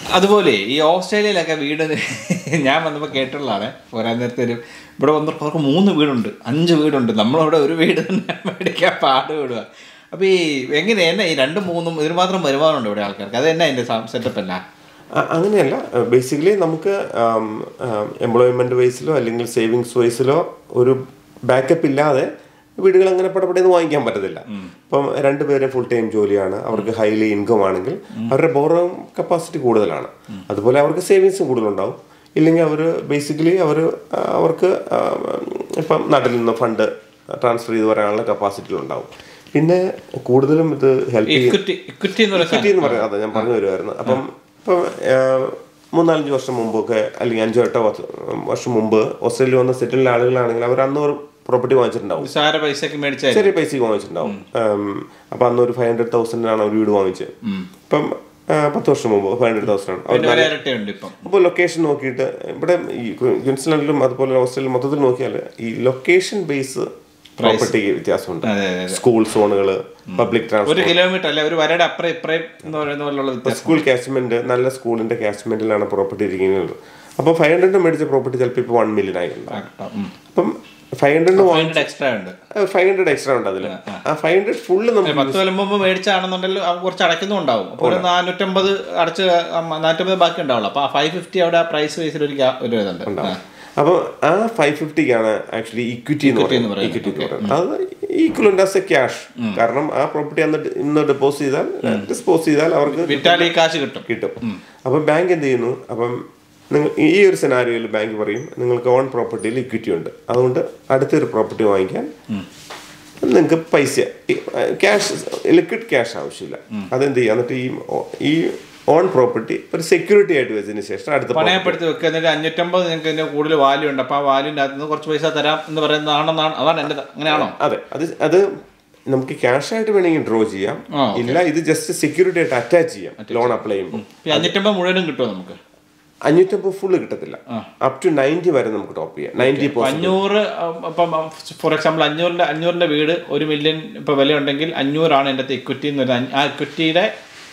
അതുപോലെ ഈ ഓസ്ട്രേലിയയിലൊക്കെ വീട് ഞാൻ വന്നപ്പോൾ കേട്ടുള്ളതാണ് പോരാൻ നേരത്തെ ഒരു ഇവിടെ വന്നപ്പോൾ അവർക്ക് മൂന്ന് വീടുണ്ട് അഞ്ച് വീടുണ്ട് നമ്മളവിടെ ഒരു വീട് തന്നെ മേടിക്കാൻ പാട് വിടുക അപ്പോൾ ഈ എങ്ങനെ എന്നാ ഈ രണ്ടും മൂന്നും ഇതിന് മാത്രം വരുമാനമുണ്ട് ഇവിടെ ആൾക്കാർക്ക് അത് എന്നാ അതിൻ്റെ സെറ്റപ്പ് അല്ല അ- അങ്ങനെയല്ല ബേസിക്കലി നമുക്ക് എംപ്ലോയ്മെന്റ് വൈസിലോ അല്ലെങ്കിൽ സേവിങ്സ് വൈസിലോ ഒരു ബാക്കപ്പ് ഇല്ലാതെ വീടുകൾ അങ്ങനെ പടപടയെന്ന് വാങ്ങിക്കാൻ പറ്റത്തില്ല ഇപ്പം രണ്ടുപേരെ ഫുൾ ടൈം ജോലിയാണ് അവർക്ക് ഹൈലി ഇൻകം ആണെങ്കിൽ അവരുടെ ബോറോ കപ്പാസിറ്റി കൂടുതലാണ് അതുപോലെ അവർക്ക് സേവിങ്സും കൂടുതലുണ്ടാവും ഇല്ലെങ്കിൽ അവർ ബേസിക്കലി അവർ അവർക്ക് ആ, ഇപ്പം നാട്ടിൽ നിന്ന് ഫണ്ട് ട്രാൻസ്ഫർ ചെയ്ത് വരാനുള്ള കപ്പാസിറ്റി ഉണ്ടാവും പിന്നെ കൂടുതലും ഇത് ഹെൽപ്പ് ചെയ്യും ഇക്വിറ്റി ഇക്വിറ്റി എന്ന് പറയുന്നത് ഇക്വിറ്റി എന്ന് പറയുന്നത് അതെ ഞാൻ പറഞ്ഞു വരുമായിരുന്നു അപ്പം ഇപ്പം ഏഹ്, മൂന്നാലഞ്ച് വർഷം മുമ്പൊക്കെ അല്ലെങ്കിൽ അഞ്ചോ എട്ടോ വർഷം- വർഷം മുമ്പ് ഓസ്ട്രേലിയ വന്ന സെറ്റിലുള്ള ആളുകളാണെങ്കിൽ അവർ അന്ന് ഒരു പ്രോപ്പർട്ടി വാങ്ങിച്ചിട്ടുണ്ടാവും നിസ്സാര പൈസക്ക് മേടിച്ചാൽ ചെറിയ പൈസക്ക് വാങ്ങിച്ചിട്ടുണ്ടാവും ഉം, അപ്പം അന്ന് ഒരു ഫൈവ് ഹൺഡ്രഡ് തൗസൻഡിനാണ് ഒരു വീട് വാങ്ങിച്ചത് ഇപ്പം ആ, പത്ത് വർഷം മുമ്പ് ഫൈവ് ഹൺഡ്രഡ് തൗസൻഡ് ആണ് പിന്നെ ഒരു ഇരട്ടിയുണ്ട് ഇപ്പം അപ്പോൾ ലൊക്കേഷൻ നോക്കിയിട്ട് ഇവിടെ ഈ ക്വിൻസ്ലാൻഡിലും അതുപോലെ ഓസ്ട്രേലിയ മൊത്തത്തിൽ നോക്കിയാൽ ഈ ലൊക്കേഷൻ ബേസ് പ്രോപ്പർട്ടിക്ക് വ്യത്യാസമുണ്ട് അതെ അതെ സ്കൂൾ സോണുകൾ പബ്ലിക് ട്രാൻസ്പോർട്ട് ഒരു കിലോമീറ്റർ അല്ലെ ഒരു വരയുടെ അപ്പുറം ഇപ്പുറം എന്ന് പറയുന്ന പോലുള്ള വ്യത്യാസം സ്കൂൾ കാച്ച്മെന്റ് നല്ല സ്കൂളിന്റെ കാച്ച്മെന്റിലാണ് പ്രോപ്പർട്ടി ഇരിക്കുന്നത് അപ്പോൾ ഫൈവ് ഹൺഡ്രഡിന് മേടിച്ച പ്രോപ്പർട്ടി ചിലപ്പോൾ ഇപ്പോൾ വൺ മില്യൺ ആയിട്ടുണ്ടാവും അപ്പം ഫൈവ് ഹൺഡ്രഡിന് ഹൺഡ്രഡ് എക്സ്ട്രാ ഉണ്ട് ഫൈവ് ഹൺഡ്രഡ് എക്സ്ട്രാ ഉണ്ട് അതിൽ ആ ഫൈവ് ഹൺഡ്രഡ് ഫുള്ള് നമുക്ക് പത്ത് കൊല്ലം മുമ്പ് മേടിച്ചാണെന്നുണ്ടെങ്കിൽ അവ കുറച്ച് അടയ്ക്കുന്നുണ്ടാവും അപ്പോൾ ഒരു നാനൂറ്റമ്പത് അടച്ച് നാനൂറ്റമ്പത് ബാക്കി ഉണ്ടാവുള്ളൂ അപ്പോൾ ആ ഫൈവ് ഫിഫ്റ്റി അവിടെ പ്രൈസ് ബേസിൽ ഒരു ഗ്യാ- ഒരു ഇതുണ്ട് ആ. അപ്പോൾ ആ ഫൈവ് ഫിഫ്റ്റിക്കാണ് ആക്ച്വലി ഇക്വിറ്റി എന്ന് എന്ന് പറയുന്നത് ഇക്വിറ്റി എന്ന് പറയുന്നത് അത് ഈക്വലന്റ് ആസ് എ ക്യാഷ് കാരണം ആ പ്രോപ്പർട്ടി അന്ന് ഇന്ന് ഡെപ്പോസിറ്റ് ചെയ്താൽ ഡിസ്പോസ് ചെയ്താൽ അവർക്ക് വിറ്റാൽ ഈ കാശ് കിട്ടും കിട്ടും അപ്പം ബാങ്ക് എന്ത് ചെയ്യുന്നു അപ്പം നിങ്ങൾ ഈ ഒരു സെനാരിയോയിൽ ബാങ്ക് പറയും നിങ്ങൾക്ക് ഓൺ പ്രോപ്പർട്ടിയിൽ ഇക്വിറ്റി ഉണ്ട് അതുകൊണ്ട് അടുത്തൊരു പ്രോപ്പർട്ടി വാങ്ങിക്കാൻ നിങ്ങൾക്ക് പൈസ ക്യാഷ് ലിക്വിഡ് ക്യാഷ് ആവശ്യമില്ല അതെന്ത് ചെയ്യുക എന്നിട്ട് ഈ ഓ- ഈ ഓൺ പ്രോപ്പർട്ടി ഒരു സെക്യൂരിറ്റി ആയിട്ട് വെച്ചതിന് ശേഷം അടുത്ത പണയപ്പെടുത്തി വെക്കുക എന്നിട്ട് അഞ്ഞൂറ്റമ്പത് നിങ്ങൾക്ക് ഇതിന് കൂടുതൽ വാല്യൂ ഉണ്ട് അപ്പോൾ ആ വാല്യൂൻ്റെ അകത്ത് നിന്ന് കുറച്ച് പൈസ തരാം എന്ന് പറയുന്നതാണെന്നാണ് അതാണ് എൻ്റെ അങ്ങനെയാണോ അതെ അത് അത് നമുക്ക് ക്യാഷ് ആയിട്ട് വേണമെങ്കിൽ ഡ്രോ ചെയ്യാം ആ, ഇല്ല ഇത് ജസ്റ്റ് സെക്യൂരിറ്റി ആയിട്ട് അറ്റാച്ച് ചെയ്യാം ലോൺ അപ്ലൈ ചെയ്യുമ്പോൾ ഈ അഞ്ഞൂറ്റമ്പത് മുഴുവനും കിട്ടുമോ നമുക്ക് അഞ്ഞൂറ്റമ്പത് ഫുള്ള് കിട്ടത്തില്ല അപ് ടു നയൻറ്റി വരെ നമുക്ക് ടോപ്പ് ചെയ്യാം നയൻറ്റി അഞ്ഞൂറ് ഇപ്പം ഫോർ എക്സാമ്പിൾ അഞ്ഞൂറിൻ്റെ അഞ്ഞൂറിൻ്റെ വീട് ഒരു മില്യൺ ഇപ്പോൾ വില ഉണ്ടെങ്കിൽ അഞ്ഞൂറാണ് എൻ്റെ ഇക്വിറ്റി എന്ന് പറയുന്നത് ആ ഇക്വിറ്റിയുടെ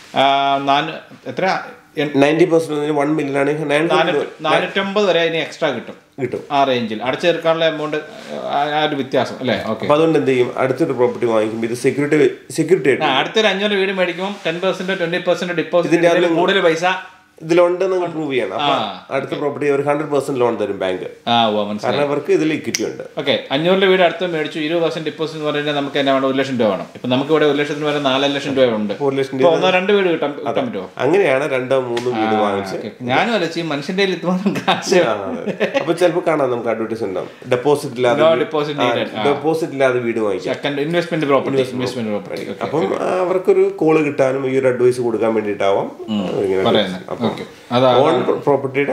നാല് എത്ര എൺ- നയൻറ്റി പെർസെന്റ് വൺ മില്യൺ ആണെങ്കിൽ നയൻ നാനൂറ്റി- നാനൂറ്റമ്പത് വരെ അതിന് എക്സ്ട്രാ കിട്ടും കിട്ടും ആ റേഞ്ചിൽ അടച്ചു തീർക്കാനുള്ള എമൗണ്ട് ആ ഒരു വ്യത്യാസം അല്ലേ ഓക്കെ അപ്പൊ അതുകൊണ്ട് എന്ത് ചെയ്യും അടുത്തൊരു പ്രോപ്പർട്ടി വാങ്ങിക്കുമ്പോൾ ഇത് സെക്യൂരിറ്റി സെക്യൂരിറ്റി ആയിട്ട് അടുത്തൊരു അഞ്ഞൂറ് വീട് മേടിക്കുമ്പോൾ ടെൻ പെർസെന്റ് ട്വന്റി പെർസെന്റ് ഇതിന്റെ ഡിപ്പോസിറ്റ് അതിൽ കൂടുതൽ പൈസ ഇതിലുണ്ടെന്ന് പ്രൂവ് ചെയ്യണം അപ്പൊ അടുത്ത പ്രോപ്പർട്ടി ഒരു ഹൺഡ്രഡ് പെർസെന്റ് ലോൺ തരും ബാങ്ക് ആ ഓ മനസ്സിലായി കാരണം അവർക്ക് ഇതിൽ ഇക്വിറ്റി ഉണ്ട് ഓക്കെ അഞ്ഞൂറിന്റെ വീട് അടുത്ത് മേടിച്ചു ഇരുപത് പെർസെന്റ് ഡിപ്പോസിറ്റ് എന്ന് പറഞ്ഞാൽ നമുക്ക് എന്നാ വേണം ഒരു ലക്ഷം രൂപ വേണം ഇപ്പൊ നമുക്ക് ഇവിടെ ഒരു ലക്ഷത്തിന് വരെ നാലര ലക്ഷം രൂപ ഉണ്ട് ഒരു ലക്ഷം ഇപ്പൊ ഒന്നോ രണ്ട് വീട് കിട്ടാൻ കിട്ടാൻ പറ്റുമോ അങ്ങനെയാണ് രണ്ടോ മൂന്നോ വീട് വാങ്ങിച്ച് ഓക്കേ. ഞാനും അലച്ചി മനുഷ്യന്റെ കയ്യിൽ ഇത്രമാത്രം കാശ് ആ, അതെ. അപ്പൊ ചിലപ്പോൾ കാണാം നമുക്ക് അഡ്വർടൈസ് ഉണ്ടാവും ഡെപ്പോസിറ്റ് ഇല്ലാതെ No deposit needed. ആ. ഡെപ്പോസിറ്റ് ഇല്ലാതെ വീട് വാങ്ങിക്കാം second investment property investment property അപ്പം ആ, അവർക്കൊരു കോള് കിട്ടാനും ഈ ഒരു അഡ്വൈസ് കൊടുക്കാൻ വേണ്ടിയിട്ടാവാം ഇങ്ങനെ പറയുന്നത് അപ്പം ഓക്കെ അതാ ഓൺ പ്രോപ്പർട്ടിയുടെ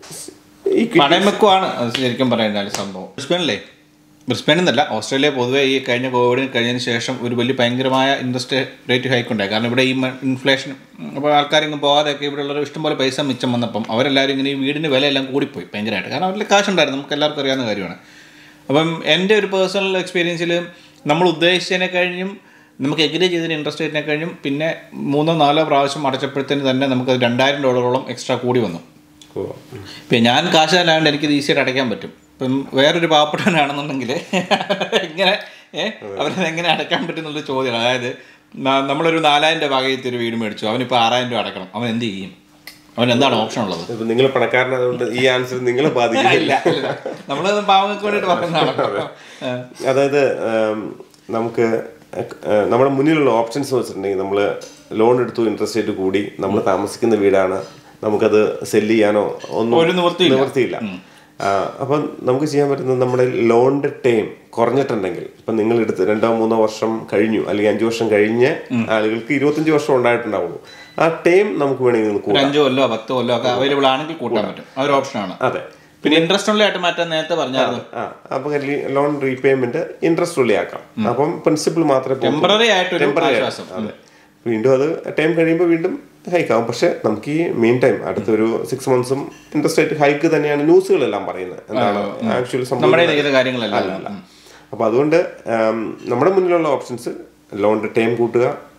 ഈ പണയം വെക്കുവാണ് അത് ശരിക്കും പറയേണ്ട സംഭവം ബ്രിസ്ബനിലെ ബ്രിസ്ബനിൽ നിന്നല്ല ഓസ്ട്രേലിയ പൊതുവേ ഈ കഴിഞ്ഞ കോവിഡിന് കഴിഞ്ഞതിന് ശേഷം ഒരു വലിയ ഭയങ്കരമായ ഇൻട്രസ്റ്റ് റേറ്റ് ഹൈക്ക് ഉണ്ടായി കാരണം ഇവിടെ ഈ ഇൻഫ്ലേഷൻ അപ്പോൾ ആൾക്കാരിങ്ങ് പോകാതെയൊക്കെ ഇവിടെ ഉള്ളവർ ഇഷ്ടംപോലെ പൈസ മിച്ചം വന്നപ്പം അവരെല്ലാവരും ഇങ്ങനെ ഈ വീടിൻ്റെ വിലയെല്ലാം കൂടിപ്പോയി ഭയങ്കരമായിട്ട് കാരണം അവരുടെ കാശുണ്ടായിരുന്നു നമുക്ക് എല്ലാവർക്കും അറിയാവുന്ന കാര്യമാണ് അപ്പം എൻ്റെ ഒരു പേഴ്സണൽ എക്സ്പീരിയൻസിൽ നമ്മൾ ഉദ്ദേശിച്ചതിനെ കഴിഞ്ഞും നമുക്ക് എഗ്രി ചെയ്തതിന് ഇൻട്രസ്റ്റ് റേറ്റിനെ കഴിഞ്ഞും പിന്നെ മൂന്നോ നാലോ പ്രാവശ്യം അടച്ചപ്പോഴത്തേന് തന്നെ നമുക്ക് രണ്ടായിരം ഡോളറോളം എക്സ്ട്രാ കൂടി വന്നു ഓ. ഇപ്പം ഞാൻ കാശുകാരനായതുകൊണ്ട് എനിക്കിത് ഈസിയായിട്ട് അടയ്ക്കാൻ പറ്റും ഇപ്പം വേറൊരു പാവപ്പെട്ടവനാണെന്നുണ്ടെങ്കിൽ ഇങ്ങനെ ഏഹ് അവരത് എങ്ങനെ അടയ്ക്കാൻ പറ്റും എന്നുള്ള ചോദ്യമാണ് അതായത് ന- നമ്മളൊരു നാലായിരം രൂപ ഭാഗത്ത് ഒരു വീട് മേടിച്ചു അവനിപ്പോൾ ആറായിരം രൂപ അടക്കണം അവൻ എന്ത് ചെയ്യും അവൻ എന്താണ് ഓപ്ഷൻ ഉള്ളത് ഇപ്പൊ നിങ്ങൾ പണക്കാരനായതുകൊണ്ട് ഈ ആൻസർ നിങ്ങളെ ബാധിക്കില്ല ഇല്ല നമ്മൾ പാവങ്ങൾക്ക് വേണ്ടിയിട്ട് പറയുന്നതാണ് ആ. അതായത് ഉം, നമുക്ക് ഏഹ്, നമ്മുടെ മുന്നിലുള്ള ഓപ്ഷൻസ് വെച്ചിട്ടുണ്ടെങ്കിൽ നമ്മൾ ലോൺ എടുത്തു ഇൻട്രസ്റ്റ് റേറ്റ് കൂടി നമ്മൾ താമസിക്കുന്ന വീടാണ് നമുക്കത് സെല് ചെയ്യാനോ ഒന്നും ഒരു നിവൃത്തിയില്ല. നിവൃത്തിയില്ല ആ, അപ്പം നമുക്ക് ചെയ്യാൻ പറ്റുന്നത് നമ്മുടെ ലോണിന്റെ ടൈം കുറഞ്ഞിട്ടുണ്ടെങ്കിൽ ഇപ്പം നിങ്ങൾ എടുത്ത് രണ്ടോ മൂന്നോ വർഷം കഴിഞ്ഞു അല്ലെങ്കിൽ അഞ്ചു വർഷം കഴിഞ്ഞ് ആളുകൾക്ക് ഇരുപത്തഞ്ച് വർഷം ഉണ്ടായിട്ടുണ്ടാവുള്ളൂ ആ ടൈം നമുക്ക് വേണമെങ്കിൽ നിങ്ങൾ ഒരു കൂട്ടാം അഞ്ചോ കൊല്ലോ പത്തോ കൊല്ലോ ഒക്കെ അവൈലബിൾ ആണെങ്കിൽ കൂട്ടാൻ പറ്റും ആ ഒരു ഓപ്ഷനാണ് അതെ പിന്നെ ഇൻട്രസ്റ്റ് ഉള്ള ആയിട്ട് മാറ്റാൻ നേരത്തെ പറഞ്ഞായിരുന്നു ആ അപ്പം ലോൺ റീപേയ്മെന്റ് ഇൻട്രസ്റ്റ് ഉള്ളി ആക്കാം അപ്പം പ്രിൻസിപ്പിൾ മാത്രമേ പോകൂ. ടെമ്പററി ആയിട്ടൊരു Temporary ആശ്വാസം അതെ വീണ്ടും അത് ടൈം കഴിയുമ്പോൾ വീണ്ടും ഹൈക്ക് ആവും പക്ഷെ നമുക്ക് ഈ മെയിൻ ടൈം അടുത്തൊരു സിക്സ് മന്ത്സും ഇൻട്രസ്റ്റ് റേറ്റ് ഹൈക്ക് തന്നെയാണ് ന്യൂസുകളെല്ലാം പറയുന്നത് എന്താണ് ആക്ച്വലി നമ്മുടെ സംഭവം ചെയ്ത കാര്യങ്ങളല്ല അല്ല അപ്പൊ അതുകൊണ്ട് ആം, നമ്മുടെ മുന്നിലുള്ള ഓപ്ഷൻസ് ലോണിന്റെ ടൈം കൂട്ടുക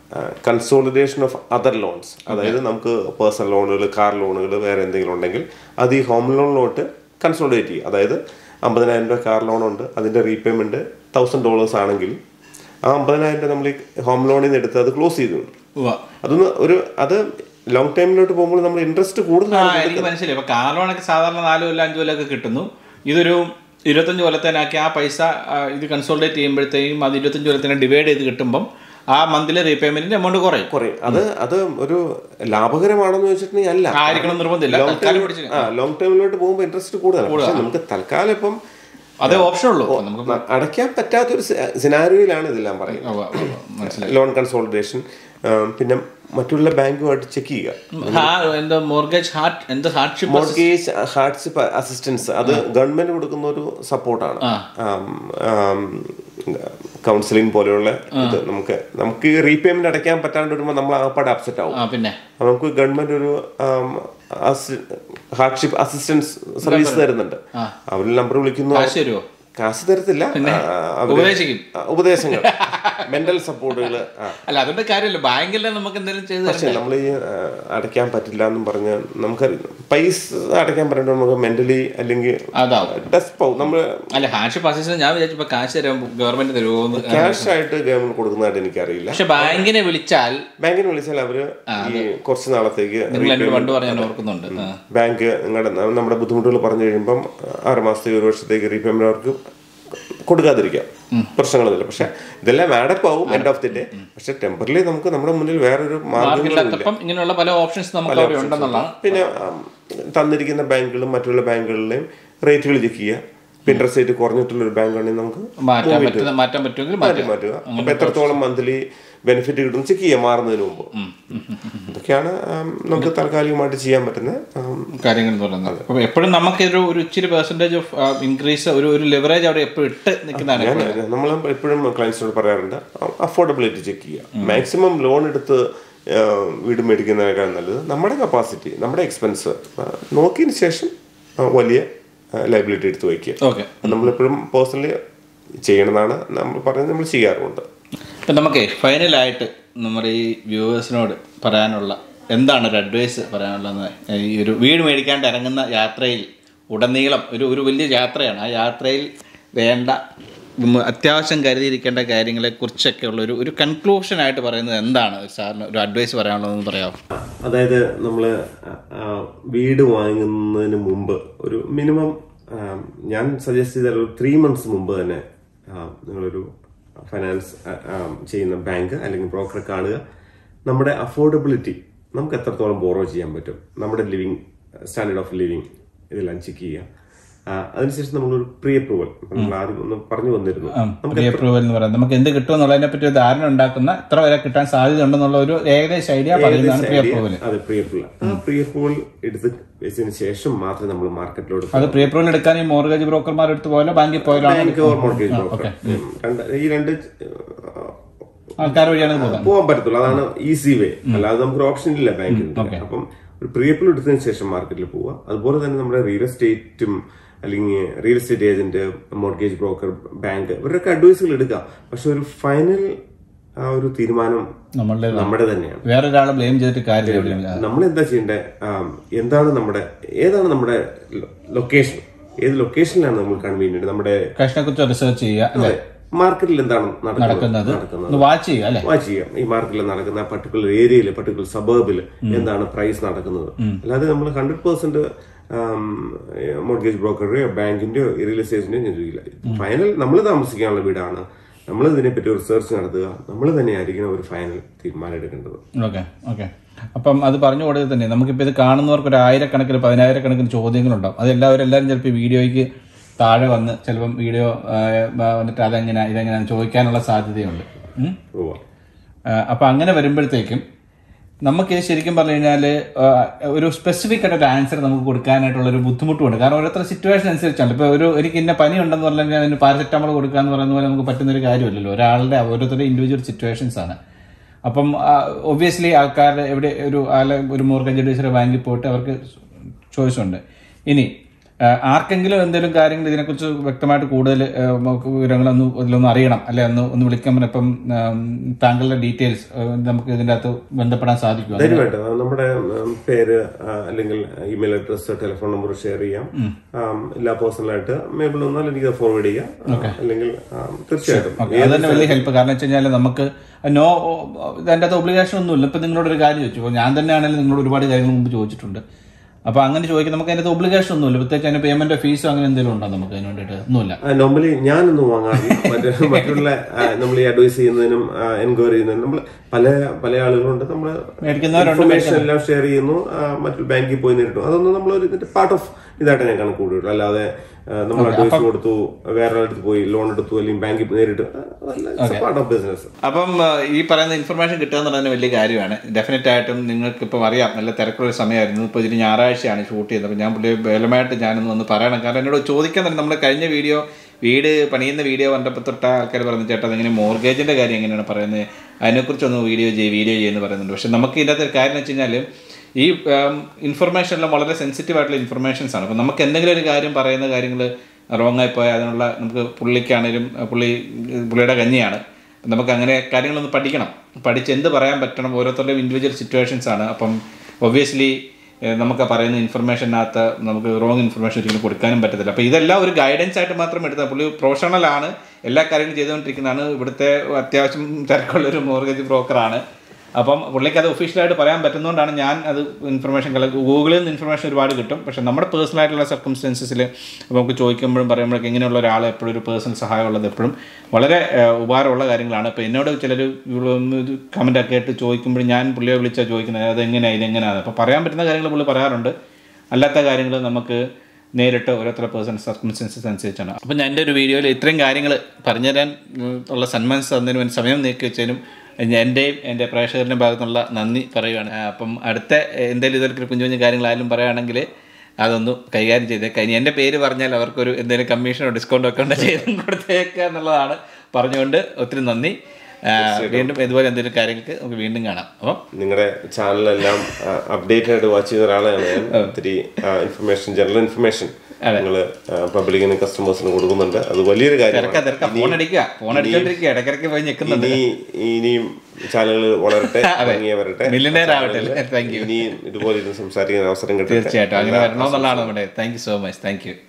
കൺസോളിഡേഷൻ ഓഫ് അതർ ലോൺസ് അതായത് നമുക്ക് പേഴ്സണൽ ലോണുകൾ കാർ ലോണുകൾ വേറെ എന്തെങ്കിലും ഉണ്ടെങ്കിൽ അത് ഈ ഹോം ലോണിലോട്ട് കൺസോളിഡേറ്റ് ചെയ്യും അതായത് അമ്പതിനായിരം രൂപ കാർ ലോൺ ഉണ്ട് അതിൻ്റെ റീപേയ്മെൻറ്റ് തൗസൻഡ് ഡോളേഴ്സ് ആണെങ്കിൽ ആ അമ്പതിനായിരം രൂപ നമ്മൾ ഈ ഹോം ലോണിൽ നിന്ന് എടുത്ത് അത് ക്ലോസ് ചെയ്തു ഉവ്വ. അതൊന്ന് ഒരു അത് ലോങ് ടൈമിലോട്ട് പോകുമ്പോൾ നമ്മൾ ഇൻട്രസ്റ്റ് ആ കൂടുതലാണ് എനിക്ക് മനസ്സിലായി ഇപ്പൊ കാർ ലോണൊക്കെ സാധാരണ നാല് കൊല്ലം അഞ്ച് കൊല്ലമൊക്കെ കിട്ടുന്നു ഇതൊരു ഇരുപത്തഞ്ച് കൊല്ലത്തേനാക്കി ആ പൈസ ആ, ഇത് കൺസോൾട്ടേറ്റ് ചെയ്യുമ്പോഴത്തേക്കും അത് ഇരുപത്തഞ്ച് കൊല്ലത്തിന് ഡിവൈഡ് ചെയ്ത് കിട്ടുമ്പം ആ മന്ത്ലി റീപേയ്മെന്റിന്റെ എമൗണ്ട് കുറയും കുറയും അത് അത് ഒരു ലാഭകരമാണെന്ന് വെച്ചിട്ടുണ്ടെങ്കിൽ അല്ല ആയിരിക്കണം നിർബന്ധമില്ല ലോങ് തൽക്കാലം പിടിച്ച് ആ ലോങ് ടൈമിലോട്ട് പോകുമ്പോൾ ഇൻട്രസ്റ്റ് കൂടുതലാണ് പക്ഷെ നമുക്ക് തൽക്കാലം ഇപ്പം അതേ ഓപ്ഷൻ ഉള്ളൂ നമുക്ക് ന- അടയ്ക്കാൻ പറ്റാത്തൊരു സിനാരിയോയിലാണ് ഇതെല്ലാം പറയുന്നത് ഉവ്വ, ഉവ്വ, മനസ്സിലായി ലോൺ കൺസോളിഡേഷൻ പിന്നെ മറ്റുള്ള ബാങ്കുമായിട്ട് ചെക്ക് ചെയ്യുക ഹാ- എന്താ മോർഗേജ് ഹാർട്ട് എന്താ ഹാർഡ്ഷിപ്പ് മോർഗേജ് ഹാർഡ്ഷിപ്പ് അസിസ്റ്റൻസ് അത് ഗവൺമെന്റ് കൊടുക്കുന്ന ഒരു സപ്പോർട്ടാണ് കൗൺസിലിംഗ് പോലെയുള്ള ഇത് നമുക്ക് നമുക്ക് ഈ റീപേയ്മെന്റ് അടയ്ക്കാൻ പറ്റാണ്ട് വരുമ്പോൾ നമ്മൾ ആപ്പാടെ അപ്സെറ്റ് ആവും ആ പിന്നെ അപ്പൊ നമുക്ക് ഗവൺമെന്റ് ഒരു ഹാർഡ്ഷിപ്പ് അസിസ്റ്റൻസ് സർവീസ് തരുന്നുണ്ട് അവരിൽ നമ്പർ വിളിക്കുന്നു കാശ് തരുമോ കാശ് തരത്തില്ല ആ, അവര് ഉപദേശിക്കും ആ, ഉപദേശങ്ങൾ മെന്റൽ സപ്പോർട്ടുകൾ അല്ല അതുകൊണ്ട് കാര്യമില്ല ബാങ്കിലെ നമുക്ക് എന്തെങ്കിലും ചെയ്ത് പക്ഷെ നമ്മൾ ഈ ആ, അടയ്ക്കാൻ പറ്റില്ല എന്നും പറഞ്ഞ് നമുക്ക് പൈസ അടയ്ക്കാൻ പറഞ്ഞിട്ട് നമുക്ക് മെന്റലി അല്ലെങ്കിൽ അതാവും ഡെസ്പോ നമ്മൾ അല്ല ഹാർഡ്ഷിപ്പ് അസിസ്റ്റന്റ് ഞാൻ വിചാരിച്ചു ഇപ്പൊ കാശ് തരാൻ ഗവൺമെന്റ് തരുമോ എന്ന് ക്യാഷ് ആയിട്ട് ഗവൺമെന്റ് കൊടുക്കുന്നതായിട്ട് എനിക്കറിയില്ല പക്ഷെ ബാങ്കിനെ വിളിച്ചാൽ ബാങ്കിന് വിളിച്ചാൽ അവര് ഈ കുറച്ച് നാളത്തേക്ക് നിങ്ങൾ എന്നോട് പണ്ട് പറഞ്ഞാൽ ഓർക്കുന്നുണ്ട് ആ. ബാങ്ക് നിങ്ങളുടെ നമ്മുടെ ബുദ്ധിമുട്ടുകൾ പറഞ്ഞു കഴിയുമ്പം ആറ് മാസത്തേക്ക് ഒരു വർഷത്തേക്ക് റീപേയ്മെന്റ് അവർക്ക് കൊടുക്കാതിരിക്കാം പ്രശ്നങ്ങളൊന്നുമില്ല പക്ഷെ ഇതെല്ലാം ആഡപ്പ് ആവും എൻഡ് ഓഫ് ദി ഡേ പക്ഷെ ടെമ്പറലി നമുക്ക് നമ്മുടെ മുന്നിൽ വേറൊരു മാർഗങ്ങളില്ല മാർക്കില്ലാത്തപ്പം ഇങ്ങനെയുള്ള പല ഓപ്ഷൻസ് നമുക്ക് അവിടെ ഉണ്ടെന്നുള്ളതാണ് പിന്നെ ആം, തന്നിരിക്കുന്ന ബാങ്കുകളും മറ്റുള്ള ബാങ്കുകളിലെയും റേറ്റുകൾ ചെക്ക് ചെയ്യുക ഇൻട്രസ്റ്റ് റേറ്റ് കുറഞ്ഞിട്ടുള്ള ഒരു ബാങ്ക് ആണെങ്കിൽ നമുക്ക് മാറ്റാൻ പറ്റുന്ന മാറ്റാൻ പറ്റുമെങ്കിൽ മാറ്റി മാറ്റാം മാറ്റുക അപ്പൊ എത്രത്തോളം മന്ത്ലി ബെനിഫിറ്റ് കിട്ടും ചെക്ക് ചെയ്യാം മാറുന്നതിന് മുമ്പ് ഇതൊക്കെയാണ് ആം, നമുക്ക് താൽക്കാലികമായിട്ട് ചെയ്യാൻ പറ്റുന്ന ആം, കാര്യങ്ങൾ എന്ന് പറയുന്നത് അപ്പൊ എപ്പോഴും നമുക്ക് ഒരു ഒരു ഇച്ചിരി പെർസെന്റേജ് ഓഫ് ഇൻക്രീസ് ഒരു ഒരു ലെവറേജ് അവിടെ എപ്പോഴും ഇട്ട് നിൽക്കുന്നതാണ് ഞാൻ നമ്മൾ എപ്പോഴും ക്ലയൻസിനോട് പറയാറുണ്ട് അഫോർഡബിലിറ്റി ചെക്ക് ചെയ്യുക മാക്സിമം ലോൺ എടുത്ത് ആ, വീട് മേടിക്കുന്നതിനേക്കാൾ നല്ലത് നമ്മുടെ കപ്പാസിറ്റി നമ്മുടെ എക്സ്പെൻസ് നോക്കിയതിന് ശേഷം ആ, വലിയ ലൈബിലിറ്റി എടുത്ത് വയ്ക്കുക ഓക്കെ നമ്മളെപ്പോഴും പേഴ്സണലി ചെയ്യണമെന്നാണ് നമ്മൾ പറയുന്നത് നമ്മൾ ചെയ്യാറുമുണ്ട് ഇപ്പം നമുക്ക് ഫൈനലായിട്ട് നമ്മുടെ ഈ വ്യൂവേഴ്സിനോട് പറയാനുള്ള എന്താണ് ഒരു അഡ്വൈസ് പറയാനുള്ളത് ഈ ഒരു വീട് മേടിക്കാണ്ട് ഇറങ്ങുന്ന യാത്രയിൽ ഉടനീളം ഒരു ഒരു വലിയ യാത്രയാണ് ആ യാത്രയിൽ വേണ്ട ഉം, അത്യാവശ്യം കരുതിയിരിക്കേണ്ട കാര്യങ്ങളെക്കുറിച്ചൊക്കെ ഉള്ള ഒരു ഒരു കൺക്ലൂഷനായിട്ട് പറയുന്നത് എന്താണ് സാറിന് ഒരു അഡ്വൈസ് പറയാനുള്ളതെന്ന് പറയാമോ അതായത് നമ്മൾ വീട് വാങ്ങുന്നതിന് മുമ്പ് ഒരു മിനിമം ഞാൻ സജസ്റ്റ് ചെയ്ത ഒരു ത്രീ മന്ത്സ് മുമ്പ് തന്നെ ആ, നിങ്ങളൊരു ഫൈനാൻസ് ആ, ആ, ചെയ്യുന്ന ബാങ്ക് അല്ലെങ്കിൽ ബ്രോക്കറെ കാണുക നമ്മുടെ അഫോർഡബിലിറ്റി നമുക്ക് എത്രത്തോളം ബോറോ ചെയ്യാൻ പറ്റും നമ്മുടെ ലിവിങ് സ്റ്റാൻഡേർഡ് ഓഫ് ലിവിങ് ഇതെല്ലാം ചെക്ക് ചെയ്യുക ആ, അതിനുശേഷം നമ്മളൊരു പ്രീ അപ്രൂവൽ നമ്മൾ ആദ്യം ഒന്ന് പറഞ്ഞു വന്നിരുന്നു പ്രീ അപ്രൂവൽ എന്ന് പറയുന്നത് നമുക്ക് എന്ത് കിട്ടും എന്നുള്ളതിനെ പറ്റി ഒരു ധാരണ ഉണ്ടാക്കുന്ന എത്ര വരെ കിട്ടാൻ സാധ്യത ഉണ്ടെന്നുള്ള ഒരു ഏകദേശ ഐഡിയ പറയുന്നതാണ് പ്രീ അപ്രൂവൽ അതെ പ്രീ അപ്രൂവൽ ആ പ്രീ അപ്രൂവൽ എടുത്ത് വെച്ചതിന് ശേഷം മാത്രമേ നമ്മൾ മാർക്കറ്റിലോട്ട് അത് പ്രീ അപ്രൂവൽ എടുക്കാൻ ഈ മോർഗേജ് ബ്രോക്കർമാർ എടുത്ത് പോയാലോ ബാങ്കിൽ പോയാലോ ബാങ്ക് ഓർ മോർഗേജ് ബ്രോക്കർ രണ്ട് ഈ രണ്ട് ആൾക്കാർ വഴിയാണ് ഇത് പോകുന്നത് പോകാൻ പറ്റത്തുള്ളൂ അതാണ് ഈസി വേ അല്ലാതെ നമുക്ക് ഓപ്ഷൻ ഇല്ല ബാങ്കിൽ അപ്പം ഒരു പ്രീ അപ്രൂവൽ എടുത്തതിന് ശേഷം മാർക്കറ്റിൽ പോവുക അതുപോലെ തന്നെ നമ്മുടെ റിയൽ എസ്റ്റേറ്റും അല്ലെങ്കിൽ real estate agent mortgage broker bank ഇവരുടെയൊക്കെ അഡ്വൈസുകൾ എടുക്കുക പക്ഷെ ഒരു ഫൈനൽ ആ ഒരു തീരുമാനം നമ്മളുടെ നമ്മുടെ തന്നെയാണ് വേറൊരാളെ ബ്ലെയിം ചെയ്തിട്ട് കാര്യമില്ല നമ്മൾ എന്താ ചെയ്യേണ്ടത് എന്താണ് നമ്മുടെ ഏതാണ് നമ്മുടെ ലൊക്കേഷൻ ഏത് ലൊക്കേഷനിലാണ് നമ്മൾ കൺവീനിയന്റ് നമ്മുടെ കഷ്ണെ കുറിച്ച് റിസർച്ച് ചെയ്യുക അല്ലെ മാർക്കറ്റിൽ എന്താണ് നടക്കുന്നത് നടക്കുന്നത് നടക്കുന്നത് ഒന്ന് വാച്ച് ചെയ്യുക അല്ലെ വാച്ച് ചെയ്യാം ഈ മാർക്കറ്റിൽ നടക്കുന്ന പർട്ടിക്കുലർ ഏരിയയിൽ പർട്ടിക്കുലർ സബർബിൽ എന്താണ് പ്രൈസ് നടക്കുന്നത് അല്ലാതെ നമ്മൾ ഹൺഡ്രഡ് പെർസെന്റ് മോർഗേജ് ബ്രോക്കറുടെയോ ബാങ്കിന്റെയോ റിയൽ എസ്റ്റേറ്റിന്റെയോ ഞാൻ ചോദിക്കില്ല ഫൈനൽ നമ്മൾ താമസിക്കാനുള്ള വീടാണ് നമ്മൾ ഇതിനെപ്പറ്റി റിസർച്ച് നടത്തുക നമ്മൾ തന്നെയായിരിക്കണം ഒരു ഫൈനൽ തീരുമാനം എടുക്കേണ്ടത് ഓക്കെ ഓക്കെ അപ്പം അത് പറഞ്ഞു കൊടുത്തത് തന്നെ നമുക്കിപ്പോൾ ഇത് കാണുന്നവർക്ക് ഒരു ആയിരക്കണക്കിന് പതിനായിരക്കണക്കിന് ചോദ്യങ്ങളുണ്ടാവും അത് എല്ലാവരും എല്ലാവരും ചിലപ്പോൾ ഈ വീഡിയോയ്ക്ക് താഴെ വന്ന് ചിലപ്പം വീഡിയോ വന്നിട്ട് അതെങ്ങനെ ഇതെങ്ങനെ ചോദിക്കാനുള്ള സാധ്യതയുണ്ട് ഉം. പോവാ ആ, അപ്പൊ അങ്ങനെ വരുമ്പോഴത്തേക്കും നമുക്ക് ഇത് ശരിക്കും പറഞ്ഞു കഴിഞ്ഞാൽ ഒരു സ്പെസിഫിക് ആയിട്ട് ഒരു ആൻസർ നമുക്ക് കൊടുക്കാനായിട്ടുള്ള ഒരു ബുദ്ധിമുട്ടുണ്ട് കാരണം ഓരോരുത്തർ സിറ്റുവേഷൻ അനുസരിച്ചാണ് ഇപ്പൊ ഒരു എനിക്ക് ഇന്ന പനി ഉണ്ടെന്ന് പറഞ്ഞു കഴിഞ്ഞാൽ അതിന് പാരസെറ്റാമോൾ കൊടുക്കുക എന്ന് പറയുന്ന പോലെ നമുക്ക് പറ്റുന്ന ഒരു കാര്യമല്ലല്ലോ ഒരാളുടെ ഓരോരുത്തരുടെ ഇൻഡിവിജ്വൽ സിറ്റുവേഷൻസ് ആണ് അപ്പം ഒബ്വിയസ്ലി ആൾക്കാരുടെ എവിടെ ഒരു ആളെ ഒരു മോർഗേജ് അഡ്വൈസറെ ബാങ്കിൽ പോയിട്ട് അവർക്ക് ചോയ്സ് ഉണ്ട് ഇനി ആ, ആർക്കെങ്കിലും എന്തെങ്കിലും കാര്യങ്ങൾ ഇതിനെക്കുറിച്ച് വ്യക്തമായിട്ട് കൂടുതൽ ആ, നമുക്ക് വിവരങ്ങളൊന്ന് ഇതിലൊന്ന് അറിയണം അല്ലെ ഒന്ന് ഒന്ന് വിളിക്കാൻ പറഞ്ഞ ഇപ്പം ആം, താങ്കളുടെ ഡീറ്റെയിൽസ് നമുക്ക് ഇതിൻ്റെ അകത്ത് ബന്ധപ്പെടാൻ സാധിക്കും ധൈര്യമായിട്ട് ആ, നമ്മുടെ ഉം, പേര് ആ, അല്ലെങ്കിൽ email address telephone number share ചെയ്യാം ആം, ഇല്ല പേഴ്സണലായിട്ട് മേബിൾ വന്നാൽ എനിക്ക് ഫോർവേഡ് ചെയ്യാം ആ, അല്ലെങ്കിൽ ആം, തീർച്ചയായിട്ടും അത് തന്നെ വലിയ ഹെൽപ്പ് കാരണം വെച്ച് കഴിഞ്ഞാൽ നമുക്ക് നോ ഇതിൻ്റെ അകത്ത് ഒബ്ലിഗേഷൻ ഒന്നുമില്ല ഇപ്പം നിങ്ങളോട് ഒരു കാര്യം ചോദിച്ചു ഇപ്പോൾ ഞാൻ തന്നെയാണെങ്കിലും നിങ്ങളോട് ഒരുപാട് കാര്യങ്ങൾ മുമ്പ് ചോദിച്ചിട്ടുണ്ട് അപ്പോൾ അങ്ങനെ ചോദിക്കും നമുക്ക് അതിനകത്ത് ഒബ്ലിഗേഷൻ ഒന്നുമില്ല പ്രത്യേകിച്ച് അതിന് പേയ്മെന്റ് ഫീസോ അങ്ങനെ എന്തെങ്കിലും ഉണ്ടോ നമുക്ക് അതിന് വേണ്ടിയിട്ട് ഒന്നുമില്ല നോർമലി ഞാനൊന്നും വാങ്ങാറില്ല മറ്റേ മറ്റുള്ള നമ്മൾ ഈ അഡ്വൈസ് ചെയ്യുന്നതിനും എൻക്വയറി ചെയ്യുന്നതിനും നമ്മൾ പല പല ആളുകളുണ്ട് നമ്മൾ മേടിക്കുന്നവരുണ്ട് ഇൻഫർമേഷൻ എല്ലാം ഷെയർ ചെയ്യുന്നു ആ, മറ്റു ബാങ്കിൽ പോയി നേരിട്ടു അതൊന്നും നമ്മൾ ഒരു ഇതിന്റെ പാർട്ട് ഓഫ് ഇതായിട്ട് ഞാൻ കണക്ക് കൂടിയിട്ടുള്ളൂ അല്ലാതെ നമ്മൾ അഡ്വൈസ് കൊടുത്തു വേറെ അടുത്ത് പോയി ലോൺ എടുത്തു അല്ലെങ്കിൽ ബാങ്കിൽ നേരിട്ട് പാർട്ട് ഓഫ് ബിസിനസ് അപ്പം ആ, ഈ പറയുന്ന ഇൻഫർമേഷൻ കിട്ടുക എന്നുള്ളതിന് വലിയ കാര്യമാണ് ഡെഫിനറ്റ് ആയിട്ടും നിങ്ങൾക്ക് ഇപ്പം അറിയാം നല്ല തിരക്കുള്ള സമയമായിരുന്നു ഇപ്പോൾ ഇതിന് ഞായറാഴ്ചയാണ് ഷൂട്ട് ചെയ്തത് അപ്പോൾ ഞാൻ പുള്ളി ബലമായിട്ട് ഞാനൊന്ന് വന്ന് പറയണം കാരണം എന്നോട് ചോദിക്കാൻ തന്നെ നമ്മൾ കഴിഞ്ഞ വീഡിയോ വീട് പണിയുന്ന വീഡിയോ കണ്ടപ്പോൾ തൊട്ട ആൾക്കാർ പറഞ്ഞു ചേട്ടാ അതെങ്ങനെ മോർഗേജിൻ്റെ കാര്യം എങ്ങനെയാണ് പറയുന്നത് അതിനെക്കുറിച്ചൊന്ന് വീഡിയോ ചെയ്യും വീഡിയോ ചെയ്യുമെന്ന് പറയുന്നുണ്ട് പക്ഷേ നമുക്ക് ഇതിനകത്ത് ഒരു കാര്യം എന്ന് വെച്ച് കഴിഞ്ഞാൽ ഈ ഇൻഫർമേഷൻ എല്ലാം വളരെ സെൻസിറ്റീവ് ആയിട്ടുള്ള ഇൻഫർമേഷൻസ് ആണ് അപ്പോൾ നമുക്ക് എന്തെങ്കിലും ഒരു കാര്യം പറയുന്ന കാര്യങ്ങൾ റോങ് ആയി പോയാൽ അതിനുള്ള നമുക്ക് പുള്ളിക്കാണേലും അഹ് പുള്ളി പുള്ളിയുടെ കഞ്ഞിയാണ് നമുക്ക് അങ്ങനെ കാര്യങ്ങളൊന്ന് പഠിക്കണം പഠിച്ച് എന്ത് പറയാൻ പറ്റണം ഓരോരുത്തരുടെയും ഇൻഡിവിജ്വൽ സിറ്റുവേഷൻസ് ആണ് അപ്പം ഒബ്വിയസ്ലി നമുക്ക് ആ പറയുന്ന ഇൻഫർമേഷനകത്ത് നമുക്ക് റോങ് ഇൻഫർമേഷൻ ഒരിക്കലും കൊടുക്കാനും പറ്റത്തില്ല അപ്പോൾ ഇതെല്ലാം ഒരു ഗൈഡൻസ് ആയിട്ട് മാത്രം എടുത്താൽ പുള്ളി പ്രൊഫഷണൽ ആണ് എല്ലാ കാര്യങ്ങളും ചെയ്തുകൊണ്ടിരിക്കുന്നതാണ് ഇവിടുത്തെ അത്യാവശ്യം തിരക്കുള്ളൊരു മോർഗേജ് ബ്രോക്കറാണ് അപ്പം പുള്ളിക്ക് അത് ഒഫീഷ്യലായിട്ട് പറയാൻ പറ്റുന്നതുകൊണ്ടാണ് ഞാൻ അത് ഇൻഫർമേഷൻ കള ഗൂഗിളിൽ നിന്ന് ഇൻഫർമേഷൻ ഒരുപാട് കിട്ടും പക്ഷേ നമ്മുടെ പേഴ്സണൽ ആയിട്ടുള്ള സർക്കംസ്റ്റൻസസിൽ നമുക്ക് ചോദിക്കുമ്പോഴും പറയുമ്പോഴൊക്കെ ഇങ്ങനെയുള്ള ഒരാൾ എപ്പോഴും ഒരു പേഴ്സണൽ സഹായമുള്ളത് എപ്പോഴും വളരെ ഏഹ്, ഉപകാരമുള്ള കാര്യങ്ങളാണ് അപ്പോൾ എന്നോട് ചിലർ കമൻ്റ് ഒക്കെ ആയിട്ട് ചോദിക്കുമ്പോൾ ഞാൻ പുള്ളിയെ വിളിച്ചാൽ ചോദിക്കുന്നത് അത് എങ്ങനെയാണ് ഇതെങ്ങനെയാണ് അപ്പോൾ പറയാൻ പറ്റുന്ന കാര്യങ്ങൾ പുള്ളി പറയാറുണ്ട് അല്ലാത്ത കാര്യങ്ങൾ നമുക്ക് നേരിട്ട് ഓരോരുത്തരുടെ പേഴ്സൺ സർക്കംസ്റ്റൻസസ് അനുസരിച്ചാണ് അപ്പോൾ ഞാൻ എൻ്റെ ഒരു വീഡിയോയിൽ ഇത്രയും കാര്യങ്ങൾ പറഞ്ഞുതരാൻ ഉം, ഉള്ള സന്മാനസ് തന്നതിന് വേണ്ടി സമയം നീക്കി വെച്ചതിനും എൻ്റെയും എൻ്റെ പ്രേക്ഷകരുടെയും ഭാഗത്തുനിന്നുള്ള നന്ദി പറയുകയാണ് ആ, അപ്പം അടുത്ത എന്തെങ്കിലും ഇതൊക്കെ കുഞ്ഞു കുഞ്ഞു കാര്യങ്ങളായാലും പറയുകയാണെങ്കിൽ അതൊന്ന് കൈകാര്യം ചെയ്തേക്കാം ഇനി എൻ്റെ പേര് പറഞ്ഞാൽ അവർക്കൊരു എന്തെങ്കിലും കമ്മീഷനോ ഡിസ്കൗണ്ടോ ഒക്കെ ഉണ്ട് ചെയ്തും കൊടുത്തേക്കുക എന്നുള്ളതാണ് പറഞ്ഞുകൊണ്ട് ഒത്തിരി നന്ദി ആ, വീണ്ടും ഇതുപോലെ എന്തെങ്കിലും കാര്യങ്ങൾക്ക് നമുക്ക് വീണ്ടും കാണാം അപ്പം നിങ്ങളുടെ ചാനലെല്ലാം അപ്ഡേറ്റ് ആയിട്ട് വാച്ച് ചെയ്യുന്ന ഒരാളാണ് ഞാൻ ഒത്തിരി ഇൻഫർമേഷൻ ജനറൽ ഇൻഫർമേഷൻ നിങ്ങൾ പബ്ലിക്കിന് കസ്റ്റമേഴ്സിന് കൊടുക്കുന്നുണ്ട് അത് വലിയൊരു തിരക്ക കാര്യമാണ് തിരക്ക ഫോൺ അടിക്കുക ഫോൺ അടിച്ചോണ്ടിരിക്കുക ഇടയ്ക്കിടയ്ക്ക് പോയി ഞെക്കുന്നുണ്ട് ഇനി ഇനിയും ചാനലുകൾ വളരട്ടെ ഭംഗിയെ വരട്ടെ മില്യനെയർ ആവട്ടെ താങ്ക് യു ഇനി ഇതുപോലെ ഇരുന്ന് സംസാരിക്കാൻ അവസരം കിട്ടട്ടെ തീർച്ചയായിട്ടും അങ്ങനെ വരണമെന്നുള്ളതാണ് നമ്മുടെ thank you so much thank U